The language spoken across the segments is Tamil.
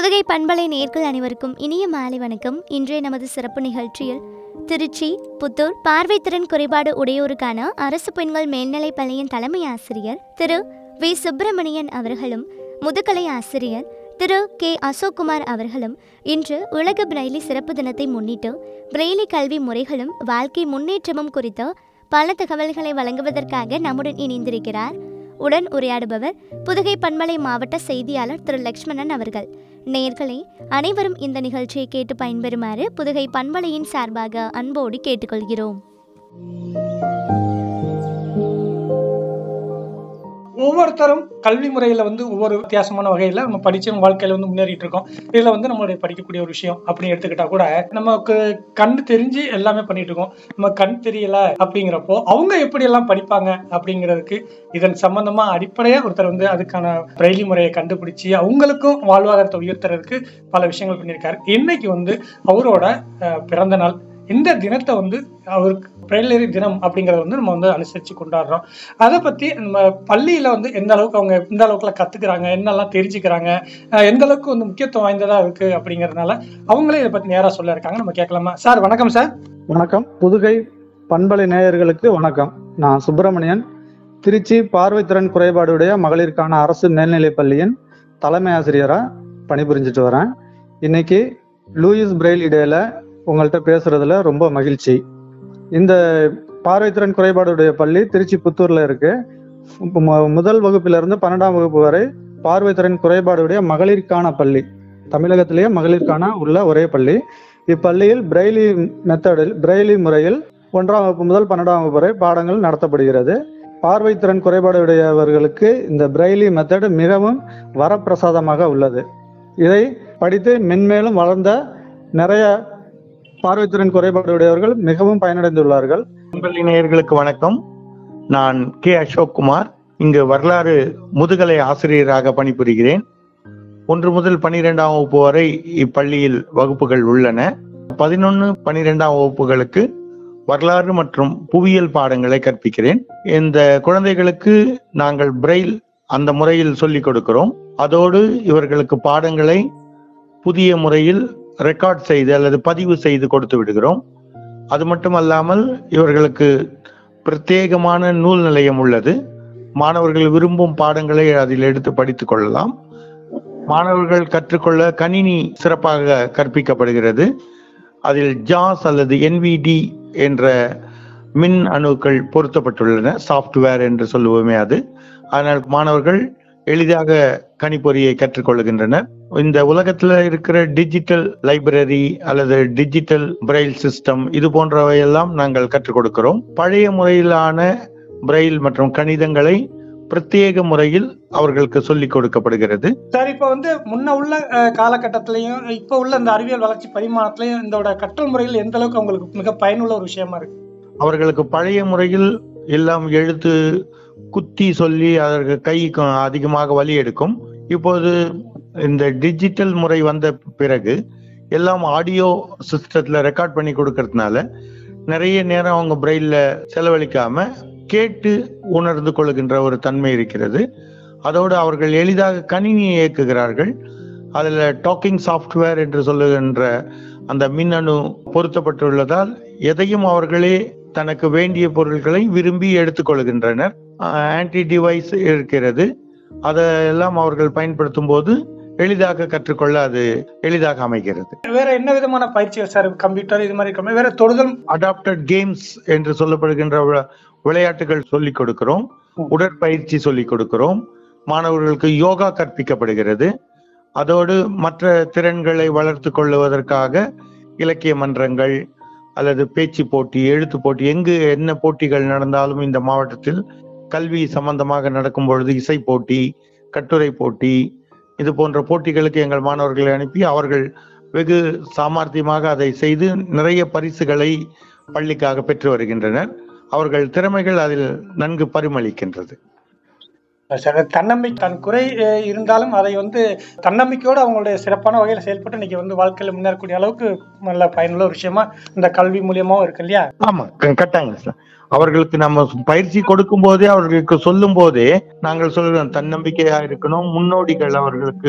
புதுகை பண்பலை நேர்கள் அனைவருக்கும் இனிய மாலை வணக்கம் இன்றைய நமது சிறப்பு நிகழ்ச்சியில் திருச்சி புத்தூர் பார்வைத்திறன் குறைபாடு உடையோருக்கான அரசு பெண்கள் மேல்நிலைப் பள்ளியின் தலைமை ஆசிரியர் திரு வி சுப்பிரமணியன் அவர்களும் முதுகலை ஆசிரியர் திரு கே அசோக்குமார் அவர்களும் இன்று உலக பிரெய்லி சிறப்பு தினத்தை முன்னிட்டு பிரெய்லி கல்வி முறைகளும் வாழ்க்கை முன்னேற்றமும் குறித்து பல தகவல்களை வழங்குவதற்காக நம்முடன் இணைந்திருக்கிறார் உடன் உரையாடுபவர் புதுகை பண்பலை மாவட்ட செய்தியாளர் திரு லக்ஷ்மணன் அவர்கள் நேர்களே அனைவரும் இந்த நிகழ்ச்சியை கேட்டு பயன்பெறுமாறு புதுகை பண்பலையின் சார்பாக அன்போடு கேட்டுக்கொள்கிறோம் ஒவ்வொருத்தரும் கல்வி முறையில வந்து ஒவ்வொரு வித்தியாசமான வகையில நம்ம படிச்சு நம்ம வாழ்க்கையில வந்து முன்னேறிட்டு இருக்கோம் இதுல வந்து நம்மளுடைய படிக்கக்கூடிய ஒரு விஷயம் அப்படின்னு எடுத்துக்கிட்டா கூட நமக்கு கண் தெரிஞ்சு எல்லாமே பண்ணிட்டு இருக்கோம் நம்ம கண் தெரியல அப்படிங்கிறப்போ அவங்க எப்படி எல்லாம் படிப்பாங்க அப்படிங்கிறதுக்கு இதன் சம்பந்தமா அடிப்படையா ஒருத்தர் வந்து அதுக்கான பிரெய்லி முறையை கண்டுபிடிச்சு அவங்களுக்கும் வாழ்வாதாரத்தை உயர்த்துறதுக்கு பல விஷயங்கள் பண்ணியிருக்காரு இன்னைக்கு வந்து அவரோட அஹ், பிறந்த நாள் இந்த தினத்தை வந்து அவருக்கு பிரெய்லரி தினம் அப்படிங்கறத வந்து நம்ம வந்து அனுசரிச்சு கொண்டாடுறோம் அதை பத்தி நம்ம பள்ளியில வந்து எந்த அளவுக்கு அவங்க எந்த அளவுக்குலாம் கத்துக்கிறாங்க என்னெல்லாம் தெரிஞ்சுக்கிறாங்க அஹ் எந்த அளவுக்கு வந்து முக்கியத்துவம் வாய்ந்ததா இருக்கு அப்படிங்கறதுனால அவங்களே இதை பத்தி நேரா சொல்ல இருக்காங்க நம்ம கேட்கலாமா சார் வணக்கம் சார் வணக்கம் புதுகை பண்பலை நேயர்களுக்கு வணக்கம் நான் சுப்பிரமணியன் திருச்சி பார்வைத்திறன் குறைபாடுடைய மகளிருக்கான அரசு மேல்நிலைப் பள்ளியின் தலைமை ஆசிரியராக பணிபுரிஞ்சிட்டு வரேன் இன்னைக்கு லூயிஸ் பிரெய்லி டேல உங்கள்கிட்ட பேசுறதுல ரொம்ப மகிழ்ச்சி இந்த பார்வைத்திறன் குறைபாடுடைய பள்ளி திருச்சி புத்தூர்ல இருக்கு மு- முதல் வகுப்பிலிருந்து இருந்து பன்னெண்டாம் வகுப்பு வரை பார்வைத்திறன் குறைபாடுடைய மகளிருக்கான பள்ளி தமிழகத்திலேயே மகளிருக்கான உள்ள ஒரே பள்ளி இப்பள்ளியில் பிரெய்லி மெத்தடில் பிரெய்லி முறையில் ஒன்றாம் வகுப்பு முதல் பன்னெண்டாம் வகுப்பு வரை பாடங்கள் நடத்தப்படுகிறது பார்வைத்திறன் குறைபாடுடையவர்களுக்கு இந்த பிரெய்லி மெத்தட் மிகவும் வரப்பிரசாதமாக உள்ளது இதை படித்து மென்மேலும் வளர்ந்த நிறைய பார்வைத்திறன் குறைபாடுடையவர்கள் மிகவும் பயனடைந்துள்ளார்கள் பள்ளி நேயர்களுக்கு வணக்கம் நான் கே அசோக்குமார் இங்கு வரலாறு முதுகலை ஆசிரியராக பணிபுரிகிறேன் ஒன்று முதல் பனிரெண்டாம் வகுப்பு வரை இப்பள்ளியில் வகுப்புகள் உள்ளன பதினொன்று பனிரெண்டாம் வகுப்புகளுக்கு வரலாறு மற்றும் புவியியல் பாடங்களை கற்பிக்கிறேன் இந்த குழந்தைகளுக்கு நாங்கள் பிரெயில் அந்த முறையில் சொல்லிக் கொடுக்கிறோம் அதோடு இவர்களுக்கு பாடங்களை புதிய முறையில் ரெக்கார்ட் செய்து அல்லது பதிவு செய்து கொடுத்து விடுகிறோம் அது மட்டுமல்லாமல் இவர்களுக்கு பிரத்யேகமான நூல் நிலையம் உள்ளது மாணவர்கள் விரும்பும் பாடங்களை அதில் எடுத்து படித்துக் கொள்ளலாம் மாணவர்கள் கற்றுக்கொள்ள கணினி சிறப்பாக கற்பிக்கப்படுகிறது அதில் ஜாஸ் அல்லது என்விடி என்ற மின் அணுக்கள் பொருத்தப்பட்டுள்ளன சாஃப்ட்வேர் என்று சொல்லுவோமே அது அதனால் மாணவர்கள் எளிதாக கணிப்பொறியை கற்றுக்கொள்கின்றனர் இந்த உலகத்துல இருக்கிற டிஜிட்டல் லைப்ரரி அல்லது டிஜிட்டல் பிரெயில் சிஸ்டம் இது போன்றவையெல்லாம் நாங்கள் கற்றுக் கொடுக்கிறோம் பழைய முறையிலான பிரெயில் மற்றும் கணிதங்களை பிரத்யேக முறையில் அவர்களுக்கு சொல்லிக் கொடுக்கப்படுகிறது சார் இப்ப வந்து முன்ன உள்ள அஹ், காலகட்டத்திலையும் இப்ப உள்ள இந்த அறிவியல் வளர்ச்சி பரிமாணத்திலையும் இதோட கற்றல் முறையில் எந்த அளவுக்கு அவங்களுக்கு மிக பயனுள்ள ஒரு விஷயமா இருக்கு அவர்களுக்கு பழைய முறையில் எல்லாம் எழுத்து குத்தி சொல்லி அதற்கு கை கொ- அதிகமாக வலி எடுக்கும் இப்போது இந்த டிஜிட்டல் முறை வந்த பிறகு எல்லாம் ஆடியோ சிஸ்டத்துல ரெக்கார்ட் பண்ணி கொடுக்கறதுனால நிறைய நேரம் அவங்க பிரெயில்ல செலவழிக்காம கேட்டு உணர்ந்து கொள்கின்ற ஒரு தன்மை இருக்கிறது அதோடு அவர்கள் எளிதாக கணினியை இயக்குகிறார்கள் அதுல டாக்கிங் சாஃப்ட்வேர் என்று சொல்லுகின்ற அந்த மின்னணு பொருத்தப்பட்டுள்ளதால் எதையும் அவர்களே தனக்கு வேண்டிய பொருட்களை விரும்பி எடுத்துக்கொள்கின்றனர் ஆன்டி டிவைஸ் இருக்கிறது அதையெல்லாம் அவர்கள் பயன்படுத்தும் போது எளிதாக கற்றுக்கொள்ள அது எளிதாக அமைகிறது வேற என்ன விதமான பயிற்சிகள் சார் கம்ப்யூட்டர் இது மாதிரி இருக்கிற வேற தொடுதல் அடாப்டட் கேம்ஸ் என்று சொல்லப்படுகின்ற விள- விளையாட்டுகள் சொல்லிக் கொடுக்கிறோம் உடற்பயிற்சி சொல்லிக் கொடுக்கிறோம் மாணவர்களுக்கு யோகா கற்பிக்கப்படுகிறது அதோடு மற்ற திறன்களை வளர்த்து கொள்ளுவதற்காக இலக்கிய மன்றங்கள் அல்லது பேச்சு போட்டி எழுத்து போட்டி எங்கு என்ன போட்டிகள் நடந்தாலும் இந்த மாவட்டத்தில் கல்வி சம்பந்தமாக நடக்கும் பொழுது இசை போட்டி கட்டுரை போட்டி இது போன்ற போட்டிகளுக்கு எங்கள் மாணவர்களை அனுப்பி அவர்கள் வெகு சாமர்த்தியமாக அதை செய்து நிறைய பரிசுகளை பள்ளிக்காக பெற்று வருகின்றனர் அவர்கள் திறமைகள் அதில் நன்கு பரிமளிக்கின்றது சார் தன்னம்பிக்கை தன் குறை அஹ், இருந்தாலும் அதை வந்து தன்னம்பிக்கையோடு அவங்களுடைய சிறப்பான வகையில் செயல்பட்டு இன்னைக்கு வந்து வாழ்க்கையில முன்னேறக்கூடிய அளவுக்கு நல்ல பயனுள்ள ஒரு விஷயமா இந்த கல்வி மூலியமாவும் இருக்கு இல்லையா ஆமா க- கட்டாயம் சார் அவர்களுக்கு நம்ம பயிற்சி கொடுக்கும் போதே அவர்களுக்கு சொல்லும் போதே நாங்கள் சொல்கிறோம் தன்னம்பிக்கையா இருக்கணும் முன்னோடிகள் அவர்களுக்கு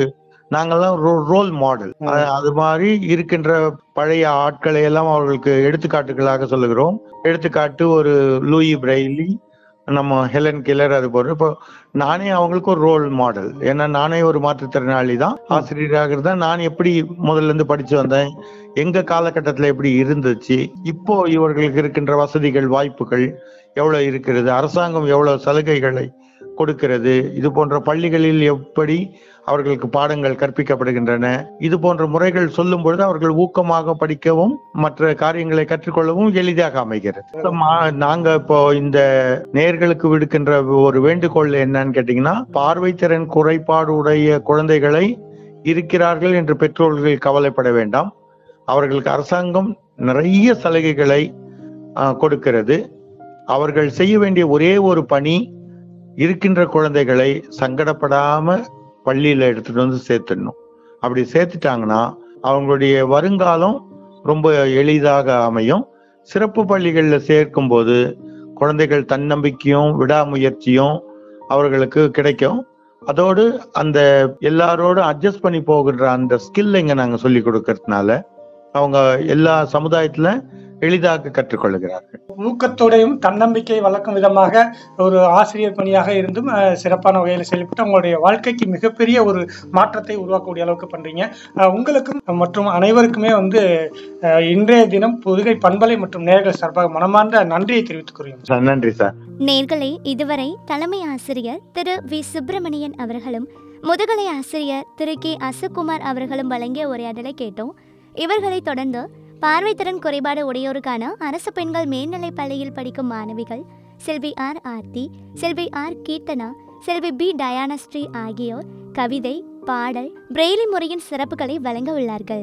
நாங்கெல்லாம் ரோல் மாடல் அது மாதிரி இருக்கின்ற பழைய ஆட்களை எல்லாம் அவர்களுக்கு எடுத்துக்காட்டுகளாக சொல்லுகிறோம் எடுத்துக்காட்டு ஒரு லூயி பிரைலி நம்ம ஹெலன் கில்லர் அது போல இப்போ நானே அவங்களுக்கு ஒரு ரோல் மாடல் ஏன்னா நானே ஒரு மாற்றுத்திறனாளி தான் ஆசிரியராக இருந்தா நான் எப்படி முதல்ல இருந்து படிச்சு வந்தேன் எங்க காலகட்டத்துல எப்படி இருந்துச்சு இப்போ இவர்களுக்கு இருக்கின்ற வசதிகள் வாய்ப்புகள் எவ்வளவு இருக்கிறது அரசாங்கம் எவ்வளவு சலுகைகளை கொடுக்கிறது இது போன்ற பள்ளிகளில் எப்படி அவர்களுக்கு பாடங்கள் கற்பிக்கப்படுகின்றன இது போன்ற முறைகள் சொல்லும் பொழுது அவர்கள் ஊக்கமாக படிக்கவும் மற்ற காரியங்களை கற்றுக்கொள்ளவும் எளிதாக அமைகிறது மா- நாங்க இப்போ இந்த நேர்களுக்கு விடுக்கின்ற ஒரு வேண்டுகோள் என்னன்னு கேட்டீங்கன்னா பார்வைத்திறன் குறைபாடு உடைய குழந்தைகளை இருக்கிறார்கள் என்று பெற்றோர்கள் கவலைப்பட வேண்டாம் அவர்களுக்கு அரசாங்கம் நிறைய சலுகைகளை ஆஹ், கொடுக்கிறது அவர்கள் செய்ய வேண்டிய ஒரே ஒரு பணி இருக்கின்ற குழந்தைகளை சங்கடப்படாம பள்ளியில எடுத்துட்டு வந்து சேர்த்துடணும் அப்படி சேர்த்துட்டாங்கன்னா அவங்களுடைய வருங்காலம் ரொம்ப எளிதாக அமையும் சிறப்பு பள்ளிகள்ல சேர்க்கும் போது குழந்தைகள் தன்னம்பிக்கையும் விடாமுயற்சியும் அவர்களுக்கு கிடைக்கும் அதோடு அந்த எல்லாரோடும் அட்ஜஸ்ட் பண்ணி போகின்ற அந்த ஸ்கில் இங்க நாங்க சொல்லி கொடுக்கறதுனால அவங்க எல்லா சமுதாயத்துல எளிதாக கற்றுக்கொள்கிறார்கள் ஊக்கத்தோடையும் தன்னம்பிக்கை வளர்க்கும் விதமாக ஒரு ஆசிரியர் பணியாக இருந்தும் அஹ், சிறப்பான வகையில் செயல்பட்டு உங்களுடைய வாழ்க்கைக்கு மிகப்பெரிய ஒரு மாற்றத்தை உருவாக்கக்கூடிய அளவுக்கு பண்றீங்க அஹ், உங்களுக்கும் மற்றும் அனைவருக்குமே வந்து அஹ், இன்றைய தினம் புதுகை பண்பலை மற்றும் நேர்கள் சார்பாக மனமார்ந்த நன்றியை தெரிவித்துக் கொள்கிறோம் நன்றி சார் நேர்களே இதுவரை தலைமை ஆசிரியர் திரு வி சுப்பிரமணியன் அவர்களும் முதுகலை ஆசிரியர் திரு கே அசக்குமார் அவர்களும் வழங்கிய உரையாடலை கேட்டோம் இவர்களைத் தொடர்ந்து பார்வைத்திறன் குறைபாடு உடையோருக்கான அரசு பெண்கள் மேல்நிலைப் பள்ளியில் படிக்கும் மாணவிகள் Selvi R Aarthi Selvi R Keerthana Selvi P Dayanasri ஆகியோர் கவிதை பாடல் பிரெய்லி முறையின் சிறப்புகளை வழங்க உள்ளார்கள்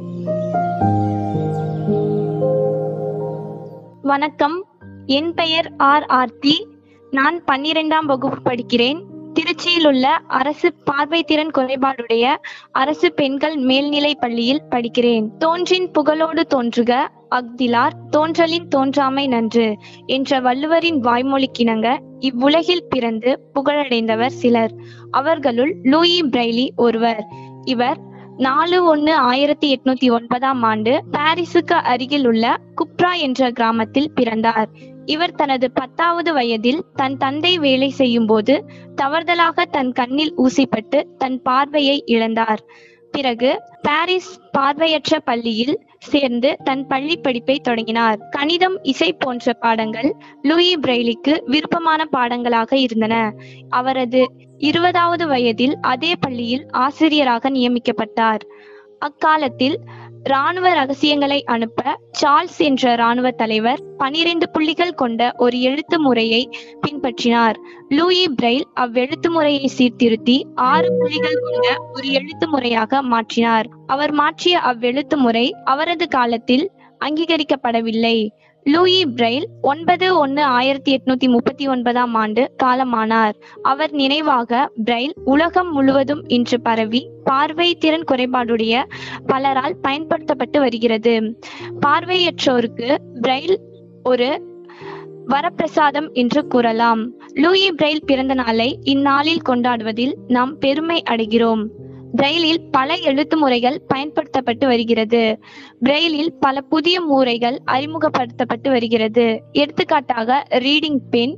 வணக்கம் என் பெயர் ஆர் ஆர்த்தி நான் பன்னிரெண்டாம் வகுப்பு படிக்கிறேன் திருச்சியில் உள்ள அரசு பார்வைத்திறன் குறைபாடுடைய அரசு பெண்கள் மேல்நிலைப் பள்ளியில் படிக்கிறேன் தோன்றின் புகழோடு தோன்றுக அஃதிலார் தோன்றலின் தோன்றாமை நன்று என்ற வள்ளுவரின் வாய்மொழிக்கிணங்க இவ்வுலகில் பிறந்து புகழடைந்தவர் சிலர் அவர்களுள் லூயி பிரைலி ஒருவர் இவர் நாலு ஒன்னு ஆயிரத்தி எட்நூத்தி ஒன்பதாம் ஆண்டு பாரிஸுக்கு அருகில் உள்ள குப்ரா என்ற கிராமத்தில் பிறந்தார் இவர் தனது பத்தாவது வயதில் தன் தந்தை வேலை செய்யும் போது தவறுதலாக தன் கண்ணில் ஊசிப்பட்டு தன் பார்வையை இழந்தார் பிறகு பாரிஸ் பார்வையற்ற பள்ளியில் சேர்ந்து தன் பள்ளி படிப்பை தொடங்கினார் கணிதம் இசை போன்ற பாடங்கள் லூயி பிரெய்லிக்கு விருப்பமான பாடங்களாக இருந்தன அவரது இருபதாவது வயதில் அதே பள்ளியில் ஆசிரியராக நியமிக்கப்பட்டார் அக்காலத்தில் ராணுவ ரகசியங்களை அனுப்ப சார்ல்ஸ் என்ற ராணுவ தலைவர் பனிரெண்டு புள்ளிகள் கொண்ட ஒரு எழுத்து முறையை பின்பற்றினார் லூயி பிரெயில் அவ்வெழுத்து முறையை சீர்திருத்தி ஆறு புள்ளிகள் கொண்ட ஒரு எழுத்து முறையாக மாற்றினார் அவர் மாற்றிய அவ்வெழுத்து முறை அவரது காலத்தில் அங்கீகரிக்கப்படவில்லை லூயி பிரெயில் ஒன்பது ஒன்னு ஆயிரத்தி எட்நூத்தி முப்பத்தி ஒன்பதாம் ஆண்டு காலமானார் அவர் நினைவாக பிரெயில் உலகம் முழுவதும் இன்று பரவி பார்வை திறன் குறைபாடுடைய பலரால் பயன்படுத்தப்பட்டு வருகிறது பார்வையற்றோருக்கு பிரெயில் ஒரு வரப்பிரசாதம் என்று கூறலாம் லூயி பிரெயில் பிறந்த நாளை இந்நாளில் கொண்டாடுவதில் நாம் பெருமை அடைகிறோம் பிரெயிலில் பல எழுத்து முறைகள் பயன்படுத்தப்பட்டு வருகிறது பிரெயிலில் பல புதிய முறைகள் அறிமுகப்படுத்தப்பட்டு வருகிறது எடுத்துக்காட்டாக reading pen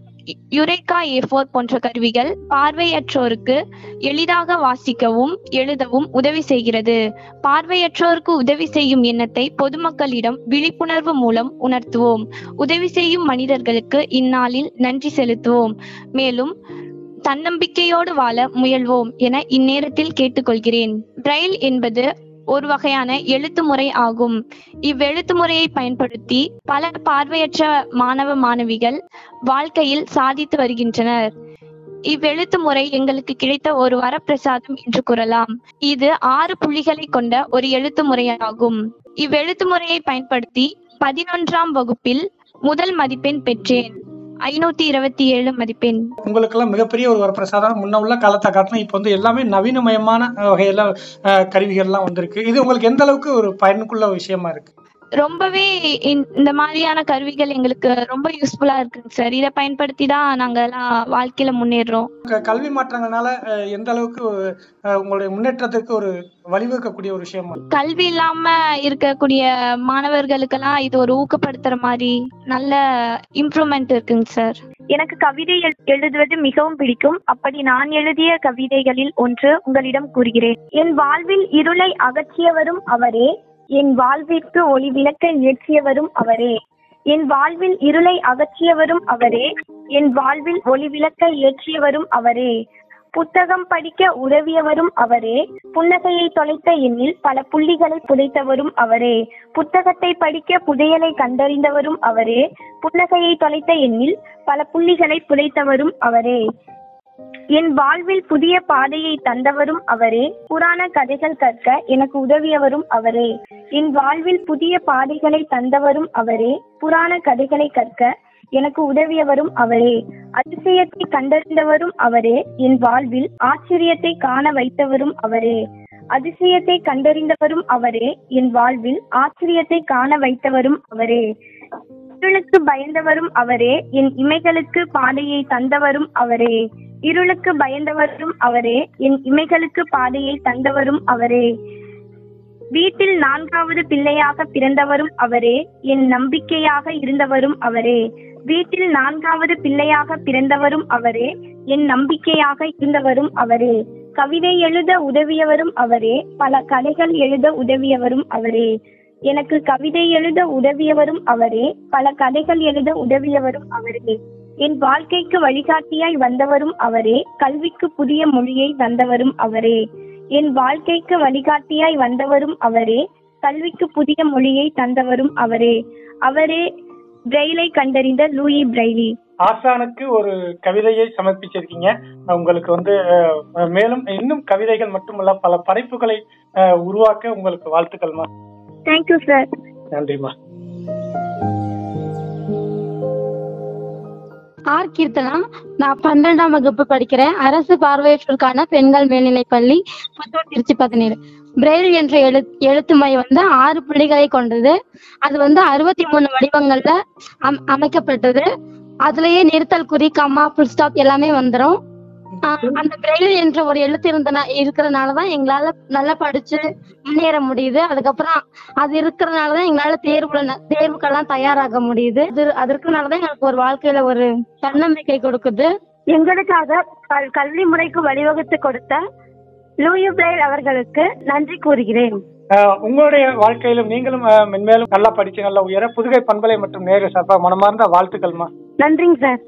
Eureka A four போன்ற கருவிகள் பார்வையற்றோருக்கு எளிதாக வாசிக்கவும் எழுதவும் உதவி செய்கிறது பார்வையற்றோருக்கு உதவி செய்யும் எண்ணத்தை பொதுமக்களிடம் விழிப்புணர்வு மூலம் உணர்த்துவோம் உதவி செய்யும் மனிதர்களுக்கு இந்நாளில் நன்றி செலுத்துவோம் மேலும் தன்னம்பிக்கையோடு வாழ முயல்வோம் என இந்நேரத்தில் கேட்டுக்கொள்கிறேன் பிரெயில் என்பது ஒரு வகையான எழுத்து முறை ஆகும் இவ்வெழுத்து முறையை பயன்படுத்தி பல பார்வையற்ற மாணவ மாணவிகள் வாழ்க்கையில் சாதித்து வருகின்றனர் இவ்வெழுத்து முறை எங்களுக்கு கிடைத்த ஒரு வரப்பிரசாதம் என்று கூறலாம் இது ஆறு புள்ளிகளை கொண்ட ஒரு எழுத்து முறையாகும் இவ்வெழுத்து முறையை பயன்படுத்தி பதினொன்றாம் வகுப்பில் முதல் மதிப்பெண் பெற்றேன் ஐநூத்தி இருபத்தி ஏழு மதிப்பெண் உங்களுக்கெல்லாம் மிகப்பெரிய ஒரு வரப்பிரசாதம் முன்ன உள்ள காலத்தை காட்டிலும் இப்போ வந்து எல்லாமே நவீனமயமான அஹ், வகையில அஹ், கருவிகள்லாம் வந்திருக்கு இது உங்களுக்கு எந்த அளவுக்கு ஒரு பயனுக்குள்ள விஷயமா இருக்கு ரொம்பவே இந்த- இந்த மாதிரியான கருவிகள் எங்களுக்கு ரொம்ப யூஸ்ஃபுல்லா இருக்குங்க சார் இதை பயன்படுத்தி தான் நாங்க எல்லாம் வாழ்க்கையில முன்னேறுறோம் க- கல்வி மாற்றங்கள்னால அஹ், எந்த அளவுக்கு அஹ், உங்களுடைய முன்னேற்றத்துக்கு ஒரு வழிவகுக்கக்கூடிய ஒரு விஷயம் கல்வி இல்லாம இருக்கக்கூடிய மாணவர்களுக்கெல்லாம் இது ஒரு ஊக்கப்படுத்துற மாதிரி நல்ல இம்ப்ரூவ்மெண்ட் இருக்குங்க சார் எனக்கு கவிதை எழு- எழுதுவது மிகவும் பிடிக்கும் அப்படி நான் எழுதிய கவிதைகளில் ஒன்று உங்களிடம் கூறுகிறேன் என் வாழ்வில் இருளை அகற்றியவரும் அவரே என் வாழ்விற்கு ஒளி விளக்க ஏற்றியவரும் அவரே என் வாழ்வில் இருளை அகற்றியவரும் அவரே என் வாழ்வில் ஒளி விளக்க ஏற்றியவரும் அவரே புத்தகம் படிக்க உதவியவரும் அவரே புன்னகையை தொலைத்த எண்ணில் பல புள்ளிகளை புதைத்தவரும் அவரே புத்தகத்தை படிக்க புதையலை கண்டறிந்தவரும் அவரே புன்னகையை தொலைத்த எண்ணில் பல புள்ளிகளை புதைத்தவரும் அவரே என் வாழ்வில் புதிய பாதையை தந்தவரும் அவரே புராண கதைகள் கற்க எனக்கு உதவியவரும் அவரே என் வாழ்வில் புதிய பாதைகளை தந்தவரும் அவரே புராண கதைகளை கற்க எனக்கு உதவியவரும் அவரே அதிசயத்தை கண்டறிந்தவரும் அவரே என் வாழ்வில் ஆச்சரியத்தை காண வைத்தவரும் அவரே அதிசயத்தை கண்டறிந்தவரும் அவரே என் வாழ்வில் ஆச்சரியத்தை காண வைத்தவரும் அவரே இருளுக்கு பயந்தவரும் அவரே என் இமைகளுக்கு பாதையை தந்தவரும் அவரே இருளுக்கு பயந்தவரும் அவரே என் இமைகளுக்கு பாதையை தந்தவரும் அவரே வீட்டில் நான்காவது பிள்ளையாக பிறந்தவரும் அவரே என் நம்பிக்கையாக இருந்தவரும் அவரே வீட்டில் நான்காவது பிள்ளையாக பிறந்தவரும் அவரே என் நம்பிக்கையாக இருந்தவரும் அவரே கவிதை எழுத உதவியவரும் அவரே பல கதைகள் எழுத உதவியவரும் அவரே எனக்கு கவிதை எழுத உதவியவரும் அவரே பல கதைகள் எழுத உதவியவரும் அவரே என் வாழ்க்கைக்கு வழிகாட்டியாய் வந்தவரும் அவரே கல்விக்கு புதிய மொழியை தந்தவரும் அவரே என் வாழ்க்கைக்கு வழிகாட்டியாய் வந்தவரும் அவரே கல்விக்கு புதிய மொழியை தந்தவரும் அவரே அவரே பிரெயிலை கண்டறிந்த லூயி பிரெய்லி ஆசானுக்கு ஒரு கவிதையை சமர்ப்பிச்சிருக்கீங்க உங்களுக்கு வந்து அஹ், மேலும் இன்னும் கவிதைகள் மட்டுமல்ல பல படைப்புகளை அஹ், உருவாக்க உங்களுக்கு வாழ்த்துக்கள்மா தேங்க்யூ சார் நன்றிம்மா ஆர் கீர்த்தனா நான் பன்னெண்டாம் வகுப்பு படிக்கிறேன் அரசு பார்வையற்றோருக்கான பெண்கள் மேல்நிலைப் பள்ளி புத்தூர் திருச்சி பதினேழு பிரெயில் என்ற எழு எழுத்துமை வந்து ஆறு புள்ளிகளை கொண்டது அது வந்து அறுபத்தி மூணு வடிவங்கள்ல அம் அமைக்கப்பட்டது அதுலயே நிறுத்தல் குறி கம்மா புல் ஸ்டாப் எல்லாமே வந்துரும் ஆஹ் அந்த பிரெயில் என்ற ஒரு எழுத்து இருந்தனா இருக்கிறதுனாலதான் எங்களால நல்லா படிச்சு முன்னேற முடியுது அதுக்கப்புறம் அது இருக்கிறதுனாலதான் எங்களால தேர்வுல ந- தேர்வுக்கெல்லாம் தயாராக முடியுது அது அதற்குனாலதான் எங்களுக்கு ஒரு வாழ்க்கையில ஒரு தன்னம்பிக்கை கொடுக்குது எங்களுக்காக கல்- கல்வி முறைக்கு வழிவகுத்து கொடுத்த லூயி பிரெயில் அவர்களுக்கு நன்றி கூறுகிறேன் அஹ், உங்களுடைய வாழ்க்கையிலும் நீங்களும் அஹ், மென்மேலும் நல்லா படிச்சு நல்லா உயர புதுகை பண்பலை மற்றும் நேரு சார்பா மனமார்ந்த வாழ்த்துக்கள்மா நன்றிங்க சார்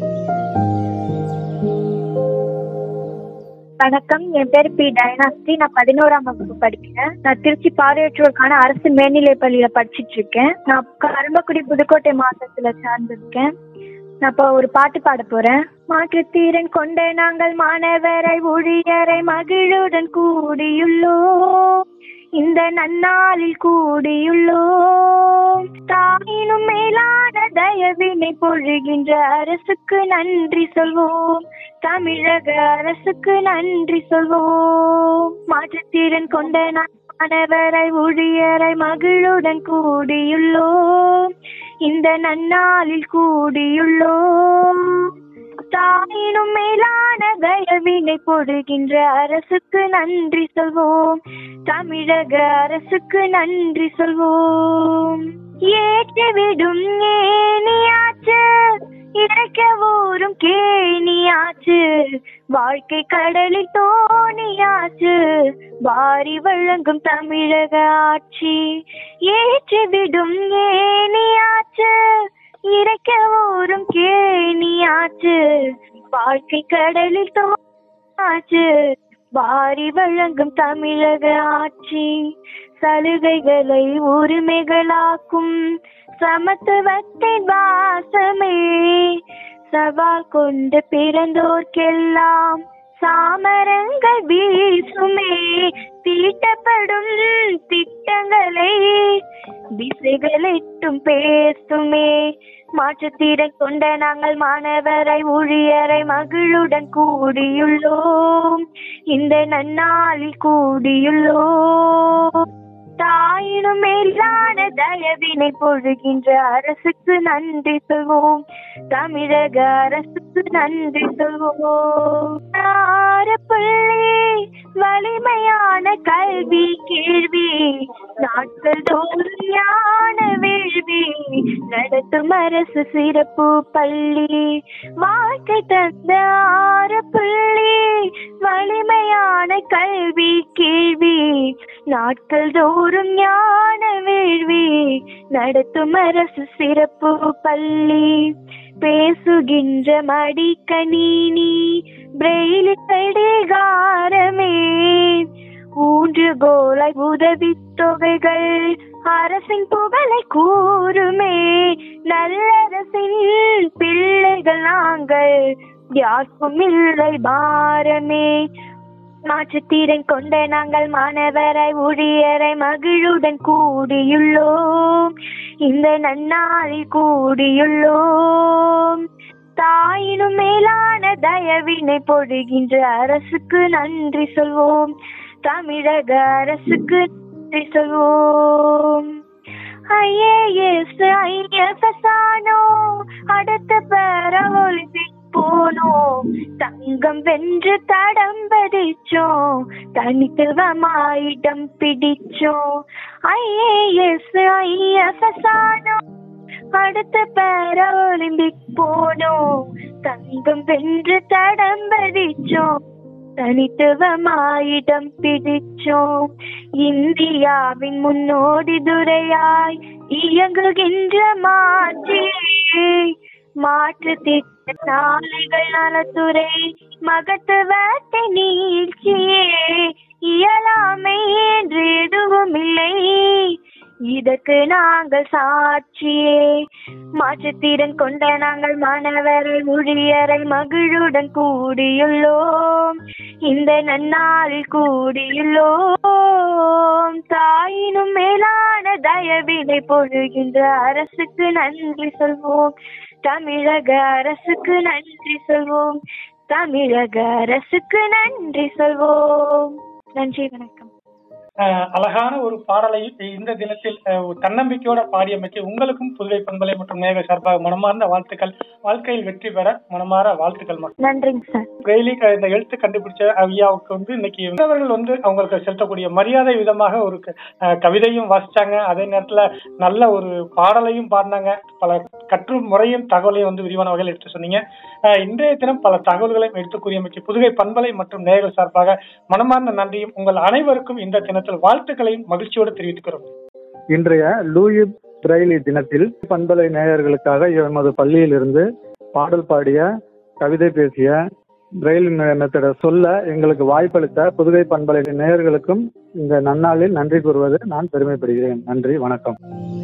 வணக்கம் என் பேர் பி டைனாஸ்டி நான் பதினோராம் வகுப்பு படிக்கிறேன் நான் திருச்சி பார்வையற்றோருக்கான அரசு மேல்நிலைப் பள்ளியில படிச்சிட்டு இருக்கேன் நான் கரும்பக்குடி புதுக்கோட்டை மாவட்டத்துல சார்ந்திருக்கேன் நான் இப்போ ஒரு பாட்டு பாட போறேன் மாற்றுத்திறன் கொண்ட நாங்கள் மாணவரை ஊழியரை மகிழுடன் கூடியுள்ளோம் இந்த நன்னாளில் கூடியுள்ளோம் தாயினும் மேலான தயவினை பொழுகின்ற அரசுக்கு நன்றி சொல்வோம் தமிழக அரசுக்கு நன்றி சொல்வோம் மாற்றுத்திறன் கொண்ட மாணவரை ஊழியரை மகிழுடன் கூடியுள்ளோம் இந்த நன்னாளில் கூடியுள்ளோம் தாயினும் மேலான தயவினை போடுகின்ற அரசுக்கு நன்றி சொல்வோம் தமிழக அரசுக்கு நன்றி சொல்வோம் ஏற்றிவிடும் ஏனியாச்சு இறைக்க ஊரும் கேணியாச்சு வாழ்க்கை கடலில் தோணியாச்சு வாரி வழங்கும் தமிழக ஆட்சி ஏற்றிவிடும் ஏனியாச்சு இறைக்க ஊரும் கேணியாச்சு வாழ்க்கை கடலில் தோணாச்சு வாரி வழங்கும் தமிழக ஆட்சி சலுகைகளை உரிமைகளாக்கும் சமத்துவத்தின் வாசமே சவால் கொண்டு பிறந்தோர்க்கெல்லாம் சாமரங்கள் வீசுமே தீட்டப்படும் திட்டங்களை திசைகளிட்டும் பேசுமே மாற்றுத்திறன் கொண்ட நாங்கள் மாணவரை ஊழியரை மகிழுடன் கூடியுள்ளோம் இந்த நன்னாளில் கூடியுள்ளோம் தாயினும் மேலான தயவினை பொழுகின்ற அரசுக்கு நன்றி சொல்வோம் தமிழக அரசுக்கு நன்றி சொல்வோம் ஆரப்பள்ளி வலிமையான கல்வி கேள்வி நாட்கள் தோறும் ஞான வேள்வி நடத்தும் அரசு சிறப்பு பள்ளி வாழ்க்கை தந்த ஆரப்பள்ளி வலிமையான கல்வி கேள்வி நாட்கள் தோறும் ஞான வேள்வி நடத்தும் அரசு சிறப்பு பள்ளி பேசுகின்ற மடிக்கணினி பிரெயில் கடிகாரமே ஊன்றுகோலை உதவி தொகைகள் அரசின் புகழை கூறுமே நல்லரசின் பிள்ளைகள் நாங்கள் யாருக்கும் இல்லை பாரமே மாற்றுத்திறன் கொண்ட நாங்கள் மாணவரை ஊழியரை மகிழுடன் கூடியுள்ளோம் இந்த நன்னாளில் கூடியுள்ளோம் தாயினும் மேலான தயவினை பொழுகின்ற அரசுக்கு நன்றி சொல்வோம் தமிழக அரசுக்கு நன்றி சொல்வோம் ஐஏஎஸ் ஐஎஃப்எஸ் ஆனோ அடுத்த பெற ஒலிம்பிக் போனோம் தங்கம் வென்று தடம் பதிச்சோம் தனித்துவமாயிடம் பிடிச்சோம் ஐஏஎஸ் ஐஎஃப்எஸ் ஆனோ அடுத்த பேர ஒலிம்பிக் போனோம் தங்கம் வென்று தடம் பதிச்சோம் தனித்துவமாயிடம் பிடிச்சோம் இந்தியாவின் முன்னோடி துறையாய் இயங்குகின்ற மாற்றி மாற்று திட்டத்தாலைகள் நலத்துறை மகத்துவத்தை நீழ்ச்சியே இயலாமை என்று எதுவும் இல்லை இதற்கு நாங்கள் சாட்சியே மாற்றுத்திறன் கொண்ட நாங்கள் மாணவரை ஊழியரை மகிழுடன் கூடியுள்ளோம் இந்த நன்னாளில் கூடியுள்ளோம் தாயினும் மேலான தயவினை பொழுகின்ற அரசுக்கு நன்றி சொல்வோம் தமிழக அரசுக்கு நன்றி சொல்வோம் தமிழக அரசுக்கு நன்றி சொல்வோம் நன்றி வணக்கம் அஹ் அழகான ஒரு பாடலை இந்த தினத்தில் அஹ், ஒரு தன்னம்பிக்கையோட பாடியமைக்கு உங்களுக்கும் புதுவை பண்பலை மற்றும் நேக சார்பாக மனமார்ந்த வாழ்த்துக்கள் வாழ்க்கையில் வெற்றி பெற மனமாற வாழ்த்துக்கள் மக்கள் நன்றிங்க சார் பிரெய்லி க- இந்த எழுத்து கண்டுபிடிச்ச ஐயாவுக்கு வந்து இன்னைக்கு அவர்கள் வந்து அவங்களுக்கு செலுத்தக்கூடிய மரியாதை விதமாக ஒரு க- அஹ், கவிதையும் வாசிச்சாங்க அதே நேரத்துல நல்ல ஒரு பாடலையும் பாடினாங்க பல கற்று முறையும் தகவலையும் வந்து விரிவான வகையில் எடுத்து சொன்னீங்க அஹ், இன்றைய தினம் பல தகவல்களையும் எடுத்து கூறியமைக்கு புதுகை பண்பலை மற்றும் நேயர்கள் சார்பாக மனமார்ந்த நன்றியும் உங்கள் அனைவருக்கும் இந்த தினத்தில் வாழ்த்துக்களையும் மகிழ்ச்சியோடு தெரிவித்துக்கிறோம் இன்றைய லூயி பிரெய்லி தினத்தில் பண்பலை நேயர்களுக்காக எமது பள்ளியிலிருந்து பாடல் பாடிய கவிதை பேசிய பிரெயில் மெத்தட சொல்ல எங்களுக்கு வாய்ப்பளித்த புதுகை பண்பலை நேயர்களுக்கும் இந்த நன்னாளில் நன்றி கூறுவது நான் பெருமைப்படுகிறேன் நன்றி வணக்கம்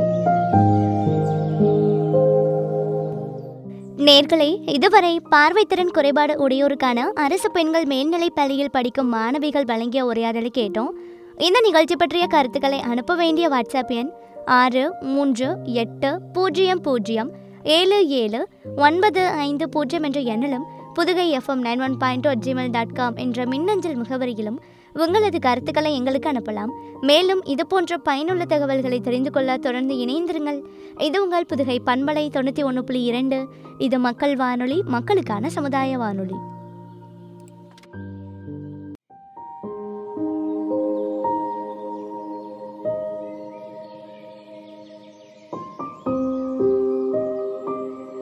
நேர்களே இதுவரை பார்வைத்திறன் குறைபாடு உடையோருக்கான அரசு பெண்கள் மேல்நிலைப் பள்ளியில் படிக்கும் மாணவிகள் வழங்கிய உரையாடலை கேட்டோம் இந்த நிகழ்ச்சி பற்றிய கருத்துக்களை அனுப்ப வேண்டிய வாட்ஸ்அப் எண் ஆறு மூன்று எட்டு பூஜ்ஜியம் பூஜ்ஜியம் ஏழு ஏழு ஒன்பது ஐந்து பூஜ்ஜியம் என்ற எண்ணிலும் Pudugai FM nine one point Gmail dot com என்ற மின்னஞ்சல் முகவரியிலும் உங்களது கருத்துக்களை எங்களுக்கு அனுப்பலாம் மேலும் இது போன்ற பயனுள்ள தகவல்களை தெரிந்து கொள்ள தொடர்ந்து இணைந்திருங்கள் இது உங்கள் புதுகை பண்பலை தொண்ணூற்றி ஒன்று புள்ளி இரண்டு இது மக்கள் வானொலி மக்களுக்கான சமுதாய வானொலி